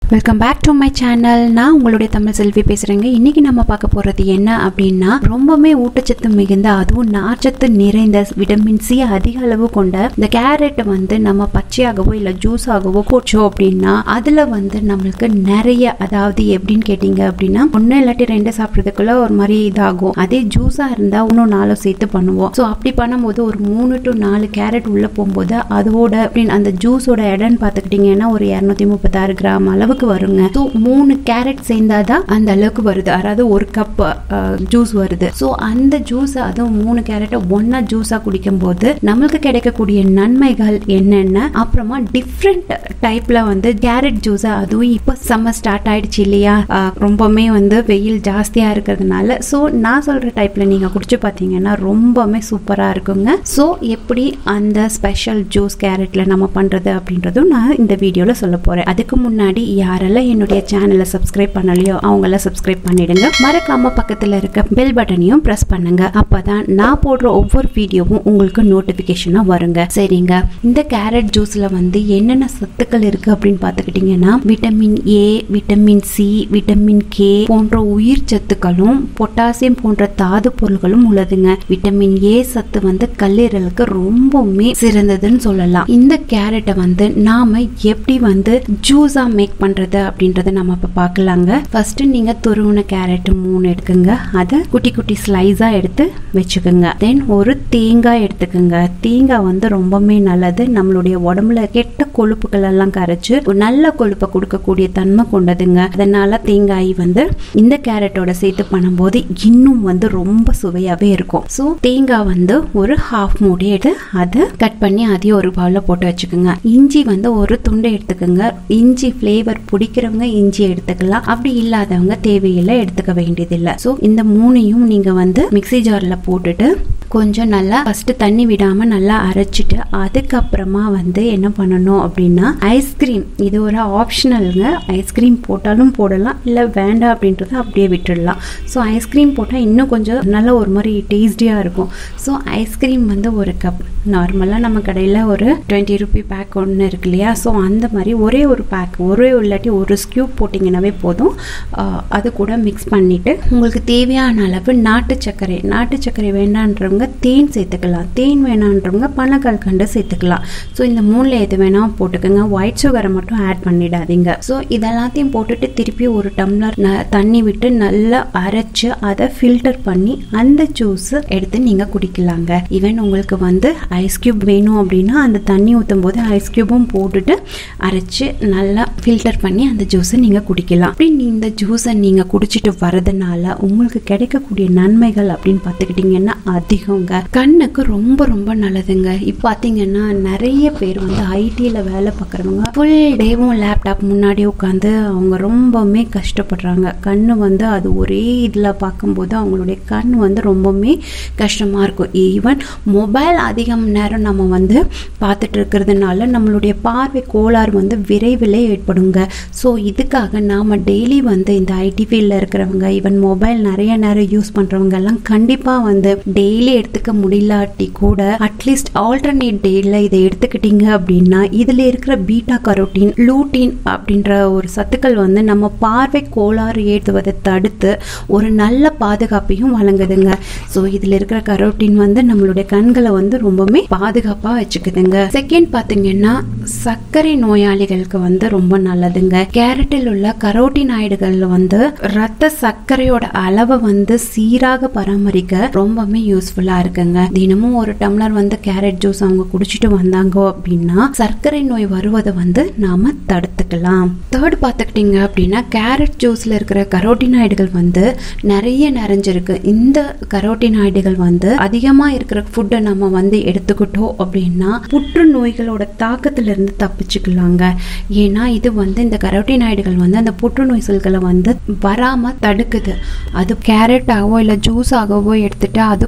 welcome back to my channel நான் உங்களுடைய தமிழ் செல்வி பேசுகிறேங்க இன்றைக்கி நம்ம பார்க்க போகிறது என்ன அப்படின்னா ரொம்பவுமே ஊட்டச்சத்து மிகுந்த அதுவும் நார்ச்சத்து நிறைந்த விட்டமின் சி அதிக அளவு கொண்ட இந்த கேரட் வந்து நம்ம பச்சையாகவோ இல்லை ஜூஸாகவோ போச்சோம் அப்படின்னா அதில் வந்து நம்மளுக்கு நிறைய அதாவது எப்படின்னு கேட்டிங்க அப்படின்னா ஒன்று இல்லாட்டி ரெண்டு சாப்பிட்றதுக்குள்ள ஒரு மாதிரி இதாகும் அதே ஜூஸாக இருந்தால் இன்னும் நாலு சேர்த்து பண்ணுவோம் ஸோ அப்படி பண்ணும்போது ஒரு மூணு டு நாலு கேரட் உள்ளே போகும்போது அதோட அப்படின்னு அந்த ஜூஸோட இடம்னு பார்த்துக்கிட்டிங்கன்னா ஒரு இரநூத்தி முப்பத்தாறு கிராம் அளவுக்கு வருங்க ஸோ மூணு கேரட் சேர்ந்தாதான் அந்த அளவுக்கு வருது அதாவது ஒரு கப் ஜூஸ் வருது ஸோ அந்த ஜூஸ் அதுவும் மூணு கேரட்டை ஒன்னா ஜூஸாக குடிக்கும்போது நம்மளுக்கு கிடைக்கக்கூடிய நன்மைகள் என்னென்ன அப்புறமா டிஃப்ரெண்ட் டைப்ல வந்து கேரட் ஜூஸை அதுவும் இப்போ சம்மர் ஸ்டார்ட் ஆயிடுச்சு இல்லையா ஆஹ் ரொம்பவுமே வந்து வெயில் ஜாஸ்தியாக இருக்கிறதுனால ஸோ நான் சொல்கிற டைப்பில் நீங்கள் குடிச்சு பார்த்தீங்கன்னா ரொம்பவுமே சூப்பராக இருக்குங்க ஸோ எப்படி அந்த ஸ்பெஷல் ஜூஸ் கேரட்டில் நம்ம பண்ணுறது அப்படின்றதும் நான் இந்த வீடியோவில் சொல்ல போகிறேன் அதுக்கு முன்னாடி யாரெல்லாம் என்னுடைய சேனலை சப்ஸ்கிரைப் பண்ணலையோ அவங்கள சப்ஸ்கிரைப் பண்ணிடுங்க மறக்காம பக்கத்தில் இருக்க பெல் பட்டனையும் ப்ரெஸ் பண்ணுங்க அப்பதான் நான் போடுற ஒவ்வொரு வீடியோவும் உங்களுக்கு நோட்டிஃபிகேஷனாக வருங்க சரிங்க இந்த கேரட் ஜூஸில் வந்து என்னென்ன சத்துக்கள் இருக்கு அப்படின்னு பார்த்துக்கிட்டிங்கன்னா vitamin A vitamin C vitamin K போன்ற உயிர் சத்துக்களும் பொட்டாசியம் போன்ற தாது பொருள்களும் உள்ளதுங்க விட்டமின் ஏ சத்து வந்து கல்லீரலுக்கு ரொம்பவுமே சிறந்ததுன்னு சொல்லலாம் இந்த கேரட்டை வந்து நாம எப்படி வந்து ஜூஸா மேக் பண்றது அப்படின்றத நம்ம இப்ப பார்க்கலாங்க ஃபர்ஸ்ட் நீங்க துருவின கேரட் மூணு எடுத்துங்க அதை குட்டி குட்டி ஸ்லைஸா எடுத்து வச்சுக்கோங்க தென் ஒரு தேங்காய் எடுத்துக்கோங்க தேங்காய் வந்து ரொம்பவுமே நல்லது நம்மளுடைய உடம்புல கெட்ட கொழுப்புகள் எல்லாம் கரைச்சு ஒரு நல்ல கொழுப்பை கொடுக்கக்கூடிய தன்மை கொண்டதுங்க அதனால தேங்காய் வந்து இந்த கேரட்டோட சேர்த்து பண்ணும்போது இன்னும் வந்து ரொம்ப சுவையாவே இருக்கும் ஸோ தேங்காய் வந்து ஒரு ஹாஃப் மூடி எடுத்து அதை கட் பண்ணி அதையும் ஒரு பவுலில் போட்டு வச்சுக்கோங்க இஞ்சி வந்து ஒரு துண்டை எடுத்துக்கோங்க இஞ்சி ஃப்ளேவர் பிடிக்கிறவங்க இஞ்சி எடுத்துக்கலாம் அப்படி இல்லாதவங்க தேவையில்லை எடுத்துக்க வேண்டியதில்லை ஸோ இந்த மூணையும் நீங்க வந்து மிக்ஸி ஜாரில் போட்டுட்டு கொஞ்சம் நல்லா ஃபர்ஸ்ட் தண்ணி விடாம நல்லா அரைச்சிட்டு அதுக்கப்புறமா வந்து என்ன பண்ணணும் அப்படின்னா ஐஸ்கிரீம் இது ஒரு ஆப்ஷனலுங்க ஐஸ்கிரீம் போட்டாலும் போடலாம் இல்லை வேண்டாம் அப்படின்றத அப்படியே விட்டுடலாம் ஸோ ஐஸ்கிரீம் போட்டால் இன்னும் கொஞ்சம் நல்ல ஒரு மாதிரி டேஸ்டியாக இருக்கும் ஸோ ஐஸ்கிரீம் வந்து ஒரு கப் நார்மலாக நம்ம கடையில் ஒரு டுவெண்ட்டி ருபி பேக் ஒன்று இருக்கு இல்லையா ஸோ அந்த மாதிரி ஒரே ஒரு பேக் ஒரே இல்லாட்டி ஒரு ஸ்கியூப் போட்டிங்கன்னாவே போதும் ஆஹ் அது கூட மிக்ஸ் பண்ணிவிட்டு உங்களுக்கு தேவையான அளவு நாட்டு சர்க்கரை நாட்டு சர்க்கரை வேண்டான்றவங்க தேன் சேர்த்துக்கலாம் தேன் வேணான்றவங்க பனக்கல்கண்டு சேர்த்துக்கலாம் ஸோ இந்த மூணில் எது வேணால் போட்டுக்கோங்க ஒயிட் சுகரை மட்டும் ஆட் பண்ணிடாதீங்க ஸோ இதெல்லாத்தையும் போட்டுட்டு திருப்பி ஒரு டம்ளர் ந- தண்ணி விட்டு நல்லா அரைச்சு அதை ஃபில்டர் பண்ணி அந்த ஜூஸ் எடுத்து நீங்கள் குடிக்கலாங்க ஈவன் உங்களுக்கு வந்து ஐஸ் கியூப் வேணும் அப்படின்னா அந்த தண்ணி ஊற்றும் போது ஐஸ் கியூபும் போட்டுட்டு அரைச்சு நல்லா ஃபில்டர் பண்ணி அந்த ஜூஸை நீங்கள் குடிக்கலாம் அப்படி நீ இந்த ஜூஸை நீங்கள் குடிச்சிட்டு வரதுனால உங்களுக்கு கிடைக்கக்கூடிய நன்மைகள் அப்படின்னு பார்த்துக்கிட்டிங்கன்னா அதிகங்க கண்ணுக்கு ரொம்ப ரொம்ப நல்லதுங்க இப்போ பார்த்தீங்கன்னா நிறைய பேர் வந்து ஐடியில் வேலை பார்க்குறவங்க ஃபுல் டேவும் லேப்டாப் முன்னாடி உட்காந்து அவங்க ரொம்பவுமே கஷ்டப்படுறாங்க கண்ணு வந்து அது ஒரே இதில் பார்க்கும்போது அவங்களுடைய கண் வந்து ரொம்பவுமே கஷ்டமாக இருக்கும் ஈவன் மொபைல் அதிகம் நேரம் நம்ம வந்து பார்த்துட்டு இருக்கிறதுனால நம்மளுடைய பார்வை கோளாறு வந்து விரைவில் ஏற்படுங்க ஸோ இதுக்காக நாம் டெய்லி வந்து இந்த ஐடி ஃபீல்டில் இருக்கிறவங்க ஈவன் மொபைல் நிறைய நேரம் யூஸ் பண்ணுறவங்க எல்லாம் கண்டிப்பாக வந்து டெய்லி எடுத்துக்க முடியலாட்டி கூட அட்லீஸ்ட் ஆல்டர்னேட் டேயில் இதை எடுத்துக்கிட்டீங்க அப்படின்னா இதில் இருக்கிற பீட்டா கரோட்டின் லூட்டின் அப்படின்ற ஒரு சத்துக்கள் வந்து நம்ம பார்வை கோளாறு ஏற்றுவதை தடுத்து ஒரு நல்ல பாதுகாப்பையும் வழங்குதுங்க ஸோ இதில் இருக்கிற கரோட்டின் வந்து நம்மளுடைய கண்களை வந்து ரொம்பவுமே பாதுகாப்பாக வச்சுக்குதுங்க செகண்ட் பார்த்தீங்கன்னா சர்க்கரை நோயாளிகளுக்கு வந்து ரொம்ப நல்லதுங்க கேரட்டில் உள்ள கரோட்டினாய்டுகள் வந்து ரத்த சர்க்கரையோட அளவை வந்து சீராக பராமரிக்க ரொம்பவுமே யூஸ்ஃபுல்லா இருக்குங்க தினமும் ஒரு டம்ளர் வந்து கேரட் ஜூஸ் அவங்க குடிச்சிட்டு வந்தாங்க அப்படின்னா சர்க்கரை நோய் வருவதை வந்து நாம தடுத்துக்கலாம் தேர்ட் பார்த்துக்கிட்டீங்க அப்படின்னா கேரட் ஜூஸ்ல இருக்கிற கரோட்டினாய்டுகள் வந்து நிறைய நிறைஞ்சிருக்கு இந்த கரோட்டினாய்டுகள் வந்து அதிகமா இருக்கிற ஃபுட்டை நம்ம வந்து எடுத்துக்கிட்டோம் அப்படின்னா புற்றுநோய்களோட தாக்கத்துல இருந்து தப்பிச்சுக்கலாங்க ஏன்னா இது வந்து இந்த கரோட்டினாய்டுகள் வந்து அந்த புற்றுநோய் செல்களை வந்து வராம தடுக்குது அது கேரட்டாகவோ இல்லை ஜூஸ் ஆகவோ எடுத்துட்டு அது கூட டீ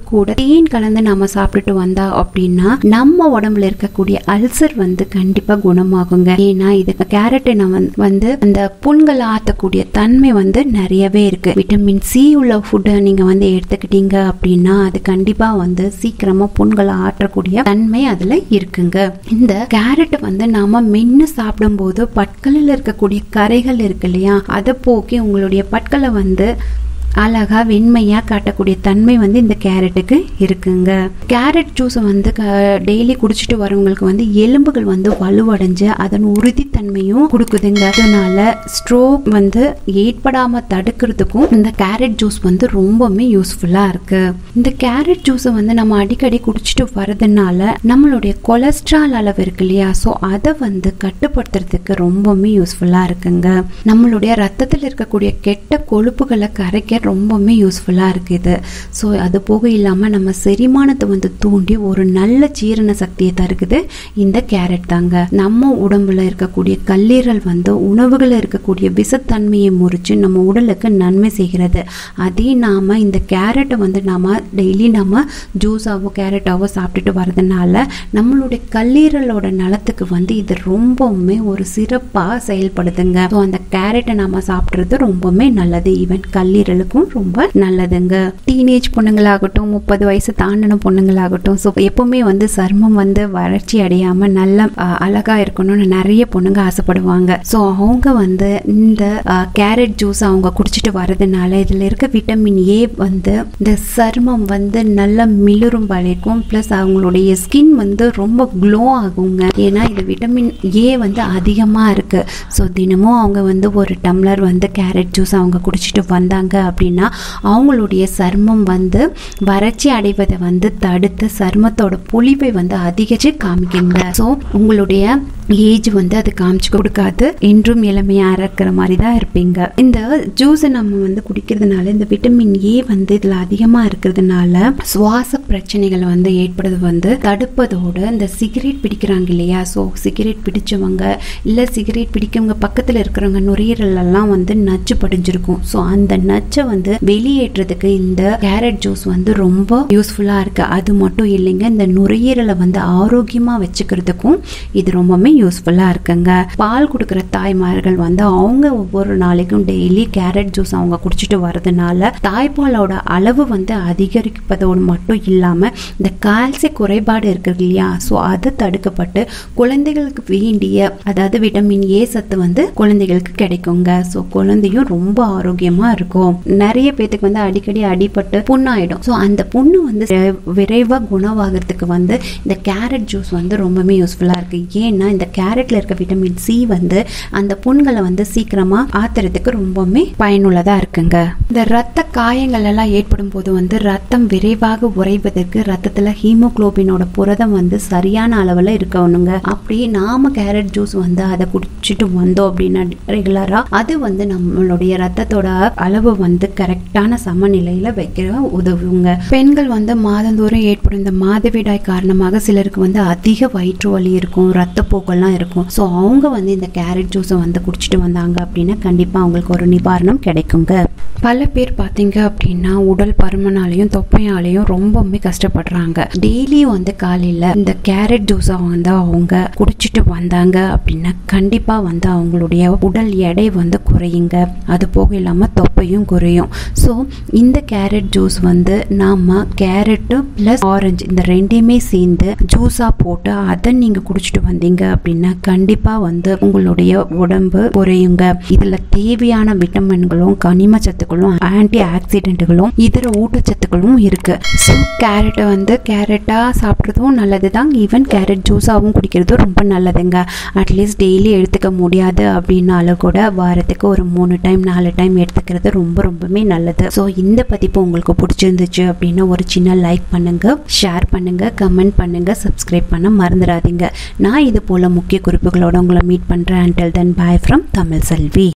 தேன் கலந்து நாம சாப்பிட்டுட்டு வந்தா அப்படின்னா நம்ம உடம்புல இருக்கக்கூடிய அல்சர் வந்து கண்டிப்பா குணமாகுங்க ஏன்னா இது கேரட் நம்ம வந்து அந்த புண்களை ஆத்தக்கூடிய தன்மை வந்து நிறையவே இருக்கு விட்டமின் சி உள்ள ஃபுட்டை நீங்க வந்து எடுத்துக்கிட்டீங்க அப்படின்னா அது கண்டிப்பா வந்து சீக்கிரமா புண்களை ஆற்றக்கூடிய தன்மை அதுல இருக்குங்க இந்த கேரட் வந்து நாம மென்னு சாப்பிடும்போது பற்களில் இருக்கக்கூடிய கரைகள் இருக்கு இல்லையா அதை போக்கி உங்களுடைய பற்களை வந்து அழகா வெண்மையா காட்டக்கூடிய தன்மை வந்து இந்த கேரட்டுக்கு இருக்குங்க கேரட் ஜூஸை வந்து டெய்லி குடிச்சிட்டு வரவங்களுக்கு வந்து எலும்புகள் வந்து வலுவடைஞ்சு அதன் உறுதித்தன்மையும் கொடுக்குதுங்க அதனால ஸ்ட்ரோக் வந்து ஏற்படாம தடுக்கிறதுக்கும் இந்த கேரட் ஜூஸ் வந்து ரொம்பவுமே யூஸ்ஃபுல்லா இருக்கு இந்த கேரட் ஜூஸை வந்து நம்ம அடிக்கடி குடிச்சிட்டு வரதுனால நம்மளுடைய கொலஸ்ட்ரால் அளவு இருக்கு இல்லையா ஸோ அதை வந்து கட்டுப்படுத்துறதுக்கு ரொம்பவுமே யூஸ்ஃபுல்லா இருக்குங்க நம்மளுடைய ரத்தத்தில் இருக்கக்கூடிய கெட்ட கொழுப்புகளை கரைக்க ரொம்பவுமே யூஸ்ஃபுல்லாக இருக்குது ஸோ அது போக இல்லாமல் நம்ம செரிமானத்தை வந்து தூண்டி ஒரு நல்ல ஜீரண சக்தியை தருக்குது இந்த கேரட் தாங்க நம்ம உடம்புல இருக்கக்கூடிய கல்லீரல் வந்து உணவுகளில் இருக்கக்கூடிய விஷத்தன்மையை முறிச்சு நம்ம உடலுக்கு நன்மை செய்கிறது அதே நாம் இந்த கேரட்டை வந்து நாம் டெய்லி நம்ம ஜூஸாவோ கேரட்டாவோ சாப்பிட்டுட்டு வரதுனால நம்மளுடைய கல்லீரலோட நலத்துக்கு வந்து இது ரொம்பவுமே ஒரு சிறப்பாக செயல்படுதுங்க ஸோ அந்த கேரட்டை நம்ம சாப்பிட்றது ரொம்பவுமே நல்லது ஈவன் கல்லீரலுக்கும் ரொம்ப நல்லதுங்க டீனேஜ் பொண்ணுங்களாகட்டும் முப்பது வயசு தாண்டின பொண்ணுங்களாகட்டும் ஸோ எப்பவுமே வந்து சர்மம் வந்து வளர்ச்சி அடையாம நல்ல அஹ், அழகா இருக்கணும்னு நிறைய பொண்ணுங்க ஆசைப்படுவாங்க ஸோ அவங்க வந்து இந்த கேரட் ஜூஸ் அவங்க குடிச்சிட்டு வரதுனால இதுல இருக்க விட்டமின் ஏ வந்து இந்த சருமம் வந்து நல்லா மிளிரும் வரைக்கும் ப்ளஸ் அவங்களுடைய ஸ்கின் வந்து ரொம்ப க்ளோ ஆகுங்க ஏன்னா இது விட்டமின் ஏ வந்து அதிகமாக இருக்கு ஸோ தினமும் அவங்க வந்து ஒரு டம்ளர் வந்து கேரட் ஜூஸ் அவங்க குடிச்சிட்டு வந்தாங்க அப்படின்னா அவங்களுடைய சருமம் வந்து வறட்சி அடைவதை வந்து தடுத்து சருமத்தோட பொலிவை வந்து அதிகரிச்சு காமிக்குங்க ஸோ உங்களுடைய ஏஜ் வந்து அது காமிச்சு கொடுக்காது என்றும் இளமையா இருக்கிற மாதிரி தான் இருப்பீங்க இந்த ஜூஸை நம்ம வந்து குடிக்கிறதுனால இந்த விட்டமின் ஏ வந்து இதுல அதிகமா இருக்கிறதுனால சுவாச பிரச்சனைகள் வந்து ஏற்படுறது வந்து தடுப்பதோடு இந்த சிகரெட் பிடிக்கிறாங்க இல்லையா ஸோ சிகரெட் பிடிச்சவங்க இல்லை சிகரெட் பிடிக்கவங்க பக்கத்தில் இருக்கிறவங்க நுரையீரல் எல்லாம் வந்து நச்சு படிஞ்சிருக்கும் ஸோ அந்த நச்சை வந்து வெளியேற்றதுக்கு இந்த கேரட் ஜூஸ் வந்து ரொம்ப யூஸ்ஃபுல்லாக இருக்கு அது மட்டும் இல்லைங்க இந்த நுரையீரலை வந்து ஆரோக்கியமாக வச்சுக்கிறதுக்கும் இது ரொம்பவுமே யூஸ்ஃபுல்லாக இருக்குங்க பால் கொடுக்குற தாய்மார்கள் வந்து அவங்க ஒவ்வொரு நாளைக்கும் டெய்லி கேரட் ஜூஸ் அவங்க குடிச்சிட்டு வரதுனால தாய்ப்பாலோட அளவு வந்து அதிகரிப்பதோடு மட்டும் இல்லாமல் இந்த கால்சிய குறைபாடு இருக்கு இல்லையா ஸோ அது தடுக்கப்பட்டு குழந்தைகளுக்கு வேண்டிய அதாவது விட்டமின் ஏ சத்து வந்து குழந்தைகளுக்கு கிடைக்குங்க ஸோ குழந்தையும் ரொம்ப ஆரோக்கியமாக இருக்கும் நிறைய பேத்துக்கு வந்து அடிக்கடி அடிபட்டு புண்ணாயிடும் ஸோ அந்த புண்ணு வந்து விரைவாக குணமாகறதுக்கு வந்து இந்த கேரட் ஜூஸ் வந்து ரொம்பவே யூஸ்ஃபுல்லாக இருக்கு ஏன்னா இந்த கேரட்ல இருக்க விட்டமின் சி வந்து அந்த புண்களை வந்து சீக்கிரமா ஆத்துறதுக்கு ரொம்பவுமே பயனுள்ளதா இருக்குங்க இந்த ரத்த காயங்கள் எல்லாம் ஏற்படும் போது வந்து ரத்தம் விரைவாக உறைவதற்கு ரத்தத்துல ஹீமோகுளோபினோட புரதம் வந்து சரியான அளவுல இருக்கணுங்க அப்படி நாம கேரட் ஜூஸ் வந்து அதை குடிச்சிட்டு வந்தோம் அப்படின்னா ரெகுலரா அது வந்து நம்மளுடைய ரத்தத்தோட அளவு வந்து கரெக்டான சமநிலையில வைக்க உதவுங்க பெண்கள் வந்து மாதந்தோறும் ஏற்படும் இந்த மாதவிடாய் காரணமாக சிலருக்கு வந்து அதிக வயிற்று வலி இருக்கும் ரத்தப்போக்கெல்லாம் இருக்கும் ஸோ அவங்க வந்து இந்த கேரட் ஜூஸை வந்து குடிச்சிட்டு வந்தாங்க அப்படின்னா கண்டிப்பாக அவங்களுக்கு ஒரு நிவாரணம் கிடைக்குங்க பல பேர் பார்த்தீங்க அப்படின்னா உடல் பருமனாலையும் தொப்பையாலையும் ரொம்பவுமே கஷ்டப்படுறாங்க டெய்லியும் வந்து காலையில் இந்த கேரட் ஜூஸை வந்து அவங்க குடிச்சிட்டு வந்தாங்க அப்படின்னா கண்டிப்பாக வந்து அவங்களுடைய உடல் எடை வந்து குறையுங்க அது போக இல்லாமல் தொப்பையும் குறையும் ஸோ இந்த கேரட் ஜூஸ் வந்து நாம கேரட்டு ப்ளஸ் ஆரஞ்சு இந்த ரெண்டையுமே சேர்ந்து ஜூஸாக போட்டு அதை நீங்கள் குடிச்சிட்டு வந்தீங்க அப்படின்னா கண்டிப்பாக வந்து உங்களுடைய உடம்பு குறையுங்க இதில் தேவையான விட்டமின்களும் கனிம சத்துக்களும் ஆன்டி ஆக்சிடென்ட்டுகளும் இதர ஊட்டச்சத்துக்களும் இருக்கு ஸோ கேரட்டை வந்து கேரட்டாக சாப்பிட்றதும் நல்லது தான் ஈவன் கேரட் ஜூஸாகவும் குடிக்கிறதும் ரொம்ப நல்லதுங்க அட்லீஸ்ட் டெய்லி எடுத்துக்க முடியாது அப்படின்னாலும் கூட வாரத்துக்கு ஒரு மூணு டைம் நாலு டைம் எடுத்துக்கிறது ரொம்ப ரொம்பவே நல்லது ஸோ இந்த பதிப்பு உங்களுக்கு பிடிச்சிருந்துச்சு அப்படின்னா ஒரு சின்ன லைக் பண்ணுங்க ஷேர் பண்ணுங்க கமெண்ட் பண்ணுங்க சப்ஸ்கிரைப் பண்ண மறந்துடாதீங்க நான் இது போல முக்கிய குறிப்புகளோட உங்களை மீட் பண்றேன் until then bye from Tamil Selvi